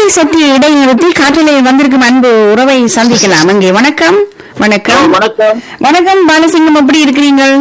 சற்று இடைநிறுத்தி காற்றிலே வந்திருக்கும் அன்பு உறவை சந்திக்கலாம் அங்கே வணக்கம் வணக்கம் வணக்கம் வணக்கம் பாலசிங்கம் எப்படி இருக்கிறீர்கள்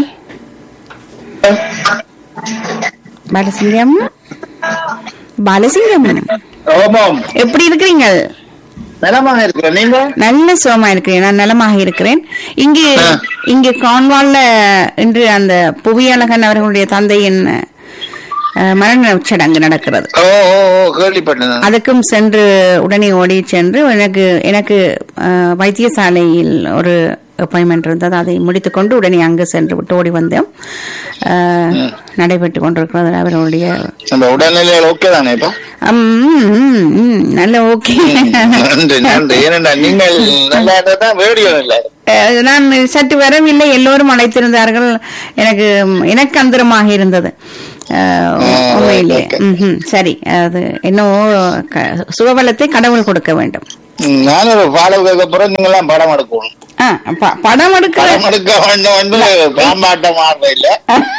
பாலசிங்கம் பாலசிங்கம் ஓமம் எப்படி இருக்கிறீங்கள் நலமாக இருக்கிற நீங்க நல்ல சுகமா இருக்கிறேன் நான் நலமாக இருக்கிறேன் இங்கே ஆ. இங்கே கான்வால்ல இன்று அந்த புவியழகன் அவர்களுடைய தந்தையின் அஹ், மரண சடங்கு நடக்கிறது ஓ ஓ ஓ கேள்விப்பட்டேன் அதுக்கும் சென்று உடனே ஓடி சென்று எனக்கு எனக்கு அஹ், வைத்தியசாலையில் ஒரு அப்பாயின்மெண்ட் இருந்தது அதை முடித்துக்கொண்டு உடனே அங்கு சென்று விட்டு ஓடி வந்தோம் அஹ், நடைபெற்று கொண்டிருக்கிறது அவர்களுடைய நம்ம உடல்நிலையில் ஓகே தானே இப்போ ம், ம், ம், நல்ல ஓகே நன்றி நன்றி ஏனென்றா நீங்கள் நல்லா இருந்தா தான் ரேடியோ இல்லை அஹ் நான் சற்று வரவில்லை எல்லோரும் அழைத்திருந்தார்கள் எனக்கு எனக்கு அந்தரமாக இருந்தது அஹ் ஆ, உண்மையிலே okay. ம்ஹும். சரி அது என்னவோ க- சுகபலத்தை கடவுள் கொடுக்க வேண்டும் ம், நான் ஒரு பாடல் கேட்க போறேன் நீங்க எல்லாம் படம் எடுக்கணும் ஆ, ப- படம் எடுக்க படம் எடுக்க வேண்டும் வந்து பாம்பாட்டம் ஆடுற இல்ல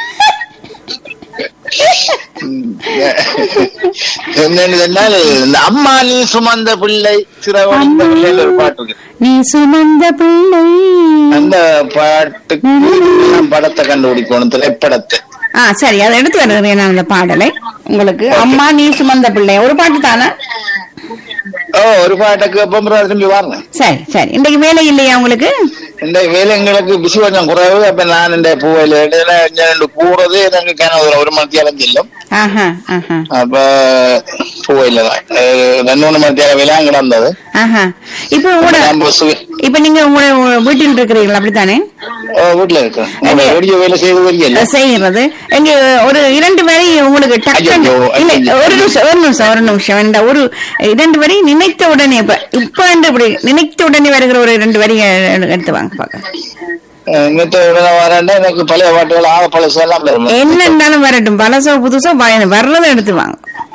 என்னன்னு சொன்னால் இந்த அம்மா நீ சுமந்த பிள்ளை சிறவன் இந்த பிள்ளைன்னு ஒரு பாட்டு இருக்கு நீ சுமந்த பிள்ளை அந்த பாட்டுக்கு நான் படத்தை கண்டுபிடிக்கணும் திரைப்படத்தை ஆ சரி அதை எடுத்து வருகிறேன் நான் அந்த பாடலை உங்களுக்கு அம்மா நீ சுமந்த பிள்ளை ஒரு பாட்டு தானே ஓ ஒரு பாட்டுக்கு எப்போ திரும்பி வாங்க சரி சரி இன்றைக்கு வேலை இல்லையா உங்களுக்கு இந்த வேலை எங்களுக்கு பிசி கொஞ்சம் குறைவு அப்ப நான் இந்த பூவையில இடையில ரெண்டு கூறது எனக்கு கிணறு ஒரு மணி அலைஞ்சில்லும் ஆஹா ஆஹா அப்ப பூவையில தான் அஹ் ரெண்டு மூணு மணி தேவை வேலை அங்க நடந்தது ஆஹா இப்போ உங்களோட நான் பஸ் இப்ப நீங்க உங்களோட வீட்டில் இருக்கிறீர்கள் அப்படித்தானே வீட்டுல இருக்கேன் உங்க ரேடியோ வேலை செய்து தெரியல செய்கிறது எங்க ஒரு இரண்டு வரி உங்களுக்கு டக்குன்னு- ஐயையோ, இல்ல ஐயையோ. ஒரு நிமிஷம் ஒரு நிமிஷம் ஒரு நிமிஷம் இந்த ஒரு இரண்டு வரி நினைத்த உடனே இப்ப இப்ப வந்து இப்படி நினைத்த உடனே வருகிற ஒரு ரெண்டு வரி எ- எடுத்து வாங்க பாக்க இன்னத்த உடனே வரேன்டா எனக்கு பழைய பாட்டுகள் ஆக பழசு எல்லாம் வரும். என்ன இருந்தாலும் வரட்டும் பழசோ புதுசோ பய- வர்றதை எடுத்து வாங்க